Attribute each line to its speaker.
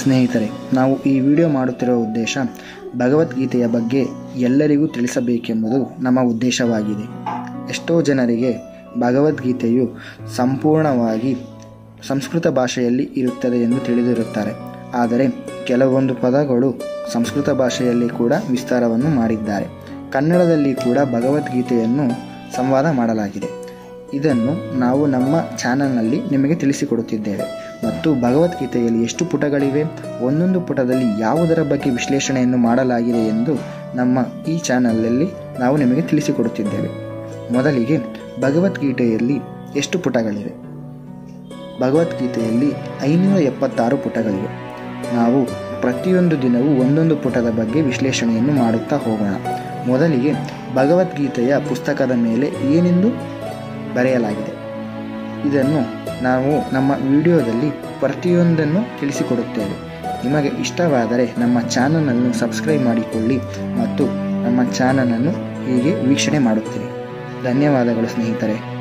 Speaker 1: ಸ್ನೇಹಿತರೆ ನಾವು ಈ ವಿಡಿಯೋ ಮಾಡುತ್ತಿರುವ ಉದ್ದೇಶ ಭಗವದ್ಗೀತೆಯ ಬಗ್ಗೆ ಎಲ್ಲರಿಗೂ ತಿಳಿಸಬೇಕೆಂಬುದು ನಮ್ಮ ಉದ್ದೇಶವಾಗಿದೆ ಎಷ್ಟೋ ಜನರಿಗೆ ಭಗವದ್ಗೀತೆಯು ಸಂಪೂರ್ಣವಾಗಿ ಸಂಸ್ಕೃತ ಭಾಷೆಯಲ್ಲಿ ಇರುತ್ತದೆ ಎಂದು ತಿಳಿದಿರುತ್ತಾರೆ ಆದರೆ ಕೆಲವೊಂದು ಪದಗಳು ಸಂಸ್ಕೃತ ಭಾಷೆಯಲ್ಲಿ ಕೂಡ ವಿಸ್ತಾರವನ್ನು ಮಾಡಿದ್ದಾರೆ ಕನ್ನಡದಲ್ಲಿ ಕೂಡ ಭಗವದ್ಗೀತೆಯನ್ನು ಸಂವಾದ ಮಾಡಲಾಗಿದೆ ಇದನ್ನು ನಾವು ನಮ್ಮ ಚಾನಲ್ನಲ್ಲಿ ನಿಮಗೆ ತಿಳಿಸಿಕೊಡುತ್ತಿದ್ದೇವೆ ಮತ್ತು ಭಗವದ್ಗೀತೆಯಲ್ಲಿ ಎಷ್ಟು ಪುಟಗಳಿವೆ ಒಂದೊಂದು ಪುಟದಲ್ಲಿ ಯಾವುದರ ಬಗ್ಗೆ ವಿಶ್ಲೇಷಣೆಯನ್ನು ಮಾಡಲಾಗಿದೆ ಎಂದು ನಮ್ಮ ಈ ಚಾನಲಲ್ಲಿ ನಾವು ನಿಮಗೆ ತಿಳಿಸಿಕೊಡುತ್ತಿದ್ದೇವೆ ಮೊದಲಿಗೆ ಭಗವದ್ಗೀತೆಯಲ್ಲಿ ಎಷ್ಟು ಪುಟಗಳಿವೆ ಭಗವದ್ಗೀತೆಯಲ್ಲಿ ಐನೂರ ಎಪ್ಪತ್ತಾರು ಪುಟಗಳಿವೆ ನಾವು ಪ್ರತಿಯೊಂದು ದಿನವೂ ಒಂದೊಂದು ಪುಟದ ಬಗ್ಗೆ ವಿಶ್ಲೇಷಣೆಯನ್ನು ಮಾಡುತ್ತಾ ಹೋಗೋಣ ಮೊದಲಿಗೆ ಭಗವದ್ಗೀತೆಯ ಪುಸ್ತಕದ ಮೇಲೆ ಏನೆಂದು ಬರೆಯಲಾಗಿದೆ ಇದನ್ನು ನಾವು ನಮ್ಮ ವಿಡಿಯೋದಲ್ಲಿ ಪ್ರತಿಯೊಂದನ್ನು ತಿಳಿಸಿಕೊಡುತ್ತೇವೆ ನಿಮಗೆ ಇಷ್ಟವಾದರೆ ನಮ್ಮ ಚಾನಲನ್ನು ಸಬ್ಸ್ಕ್ರೈಬ್ ಮಾಡಿಕೊಳ್ಳಿ ಮತ್ತು ನಮ್ಮ ಚಾನಲನ್ನು ಹೀಗೆ ವೀಕ್ಷಣೆ ಮಾಡುತ್ತೀರಿ ಧನ್ಯವಾದಗಳು ಸ್ನೇಹಿತರೆ